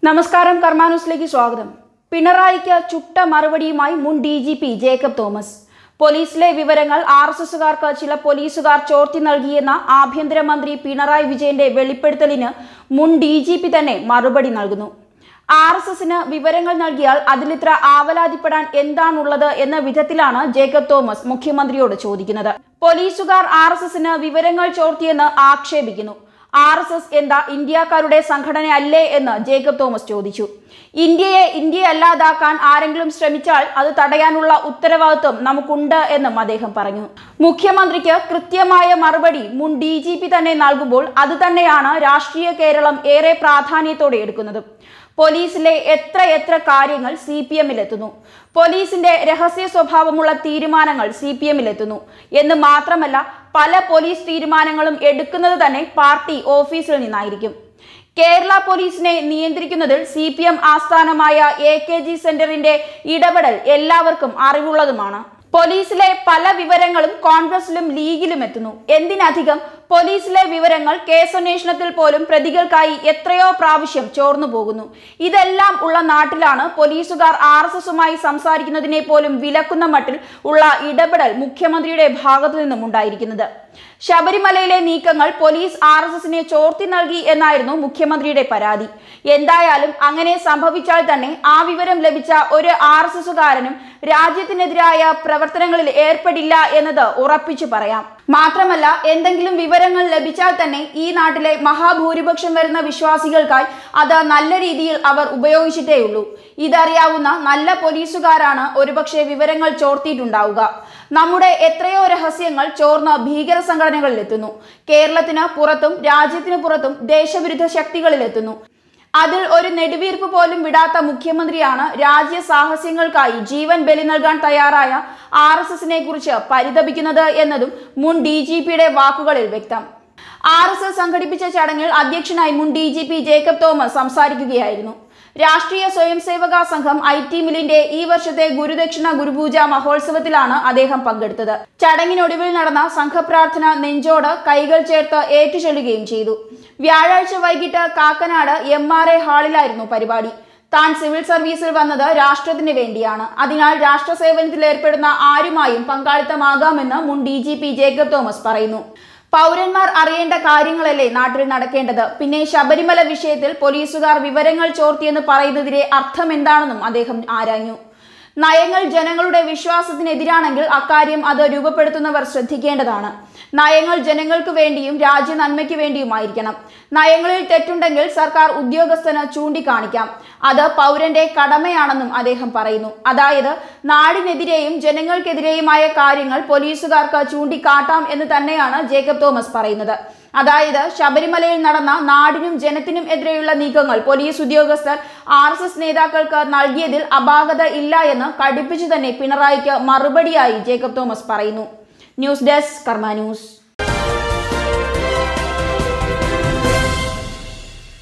നമസ്കാരം കർമാനൂസിലേക്ക് സ്വാഗതം പിണറായിക്ക് ചുട്ട മറുപടിയുമായി മുൻ D G P Jacob Thomas പോലീസിലെ വിവരങ്ങൾ ആർ എസ് എസുകാർക്ക് ചില പോലീസുകാർ ചോർത്തി നൽകിയെന്ന ആഭ്യന്തരമന്ത്രി പിണറായി വിജയന്റെ വെളിപ്പെടുത്തലിന് മുൻ ഡി ജി പി തന്നെ മറുപടി നൽകുന്നു ആർ എസ് എസിന് വിവരങ്ങൾ നൽകിയാൽ അതിലിത്ര ആവലാതിപ്പെടാൻ എന്താണുള്ളത് എന്ന വിധത്തിലാണ് ജേക്കബ് തോമസ് മുഖ്യമന്ത്രിയോട് ചോദിക്കുന്നത് പോലീസുകാർ ആർ എസ് എസിന് വിവരങ്ങൾ ചോർത്തിയെന്ന് ആക്ഷേപിക്കുന്നു ആർ എസ് എസ് എന്താ ഇന്ത്യക്കാരുടെ സംഘടനയല്ലേ എന്ന് ജേക്കബ് തോമസ് ചോദിച്ചു ഇന്ത്യയെ ഇന്ത്യയല്ലാതാക്കാൻ ആരെങ്കിലും ശ്രമിച്ചാൽ അത് തടയാനുള്ള ഉത്തരവാദിത്വം നമുക്കുണ്ട് എന്നും അദ്ദേഹം പറഞ്ഞു മുഖ്യമന്ത്രിക്ക് കൃത്യമായ മറുപടി മുൻ ഡി ജി പി തന്നെ നൽകുമ്പോൾ അത് തന്നെയാണ് രാഷ്ട്രീയ കേരളം ഏറെ പ്രാധാന്യത്തോടെ എടുക്കുന്നത് പോലീസിലെ എത്ര എത്ര കാര്യങ്ങൾ സി പി എമ്മിലെത്തുന്നു പോലീസിന്റെ രഹസ്യ സ്വഭാവമുള്ള തീരുമാനങ്ങൾ സി പി എമ്മിലെത്തുന്നു എന്ന് മാത്രമല്ല പല പോലീസ് തീരുമാനങ്ങളും എടുക്കുന്നത് തന്നെ പാർട്ടി ഓഫീസിൽ നിന്നായിരിക്കും കേരള പോലീസിനെ നിയന്ത്രിക്കുന്നതിൽ സി പി എം ആസ്ഥാനമായ എ കെ ജി സെന്ററിന്റെ ഇടപെടൽ എല്ലാവർക്കും അറിവുള്ളതുമാണ് പോലീസിലെ പല വിവരങ്ങളും കോൺഗ്രസിലും ലീഗിലും എത്തുന്നു എന്തിനധികം പോലീസിലെ വിവരങ്ങൾ കേസന്വേഷണത്തിൽ പോലും പ്രതികൾക്കായി എത്രയോ പ്രാവശ്യം ചോർന്നു പോകുന്നു ഇതെല്ലാം ഉള്ള നാട്ടിലാണ് പോലീസുകാർ ആർ എസ് എസുമായി സംസാരിക്കുന്നതിനെ പോലും വിലക്കുന്ന മട്ടിൽ ഉള്ള ഇടപെടൽ മുഖ്യമന്ത്രിയുടെ ഭാഗത്തു നിന്നും ഉണ്ടായിരിക്കുന്നത് ശബരിമലയിലെ നീക്കങ്ങൾ പോലീസ് ആർ എസ് എസിനെ ചോർത്തി നൽകി എന്നായിരുന്നു മുഖ്യമന്ത്രിയുടെ പരാതി എന്തായാലും അങ്ങനെ സംഭവിച്ചാൽ തന്നെ ആ വിവരം ലഭിച്ച ഒരു ആർ എസ് എസുകാരനും രാജ്യത്തിനെതിരായ പ്രവർത്തനങ്ങളിൽ ഏർപ്പെടില്ല എന്നത് ഉറപ്പിച്ചു പറയാം മാത്രമല്ല എന്തെങ്കിലും വിവരങ്ങൾ ലഭിച്ചാൽ തന്നെ ഈ നാട്ടിലെ മഹാഭൂരിപക്ഷം വരുന്ന വിശ്വാസികൾക്കായി അത് നല്ല രീതിയിൽ അവർ ഉപയോഗിച്ചിട്ടേ ഉള്ളൂ ഇതറിയാവുന്ന നല്ല പോലീസുകാരാണ് ഒരുപക്ഷെ വിവരങ്ങൾ ചോർത്തിയിട്ടുണ്ടാവുക നമ്മുടെ എത്രയോ രഹസ്യങ്ങൾ ചോർന്ന ഭീകര സംഘടനകളിൽ എത്തുന്നു കേരളത്തിന് പുറത്തും രാജ്യത്തിന് പുറത്തും ദേശവിരുദ്ധ ശക്തികളിൽ എത്തുന്നു അതിൽ ഒരു നെടുവീർപ്പ് പോലും വിടാത്ത മുഖ്യമന്ത്രിയാണ് രാജ്യ സാഹസ്യങ്ങൾക്കായി ജീവൻ ബലി നൽകാൻ തയ്യാറായ ആർ എസ് എസിനെ കുറിച്ച് പരിതപിക്കുന്നത് എന്നതും മുൻ ഡി ജി പിയുടെ വാക്കുകളിൽ വ്യക്തം ആർ എസ് എസ് സംഘടിപ്പിച്ച ചടങ്ങിൽ അധ്യക്ഷനായി മുൻ D G P Jacob Thomas സംസാരിക്കുകയായിരുന്നു രാഷ്ട്രീയ സ്വയം സേവക സംഘം ഐ ടി മില്ലിന്റെ ഈ വർഷത്തെ ഗുരുദക്ഷിണ ഗുരുപൂജ മഹോത്സവത്തിലാണ് അദ്ദേഹം പങ്കെടുത്തത് ചടങ്ങിനൊടുവിൽ നടന്ന സംഘപ്രാർത്ഥന നെഞ്ചോട് കൈകൾ ചേർത്ത് ഏറ്റുചൊല്ലുകയും ചെയ്തു വ്യാഴാഴ്ച വൈകിട്ട് കാക്കനാട് എം ആർ എ ഹാളിലായിരുന്നു പരിപാടി താൻ സിവിൽ സർവീസിൽ വന്നത് രാഷ്ട്രത്തിന് വേണ്ടിയാണ് അതിനാൽ രാഷ്ട്ര സേവനത്തിൽ ഏർപ്പെടുന്ന ആരുമായും പങ്കാളിത്തമാകാമെന്ന് മുൻ D G P Jacob Thomas പറയുന്നു പൗരന്മാർ അറിയേണ്ട കാര്യങ്ങളല്ലേ നാട്ടിൽ നടക്കേണ്ടത് പിന്നെ ശബരിമല വിഷയത്തിൽ പോലീസുകാർ വിവരങ്ങൾ ചോർത്തിയെന്ന് പറയുന്നതിലെ അർത്ഥം എന്താണെന്നും അദ്ദേഹം ആരാഞ്ഞു നയങ്ങൾ ജനങ്ങളുടെ വിശ്വാസത്തിനെതിരാണെങ്കിൽ അക്കാര്യം അത് രൂപപ്പെടുത്തുന്നവർ ശ്രദ്ധിക്കേണ്ടതാണ് നയങ്ങൾ ജനങ്ങൾക്ക് വേണ്ടിയും രാജ്യ നന്മയ്ക്ക് വേണ്ടിയുമായിരിക്കണം നയങ്ങളിൽ തെറ്റുണ്ടെങ്കിൽ സർക്കാർ ഉദ്യോഗസ്ഥന് ചൂണ്ടിക്കാണിക്കാം അത് പൗരന്റെ കടമയാണെന്നും അദ്ദേഹം പറയുന്നു അതായത് നാടിനെതിരെയും ജനങ്ങൾക്കെതിരെയുമായ കാര്യങ്ങൾ പോലീസുകാർക്ക് ചൂണ്ടിക്കാട്ടാം എന്ന് തന്നെയാണ് ജേക്കബ് തോമസ് പറയുന്നത് അതായത് ശബരിമലയിൽ നടന്ന നാടിനും ജനത്തിനും എതിരെയുള്ള നീക്കങ്ങൾ പോലീസ് ഉദ്യോഗസ്ഥർ ആർ എസ് എസ് നേതാക്കൾക്ക് നൽകിയതിൽ അപാകത ഇല്ല എന്ന് കടുപ്പിച്ചു തന്നെ പിണറായിക്ക് മറുപടിയായി ജേക്കബ് തോമസ് പറയുന്നു ന്യൂസ് ഡെസ്ക് കർമ്മ ന്യൂസ്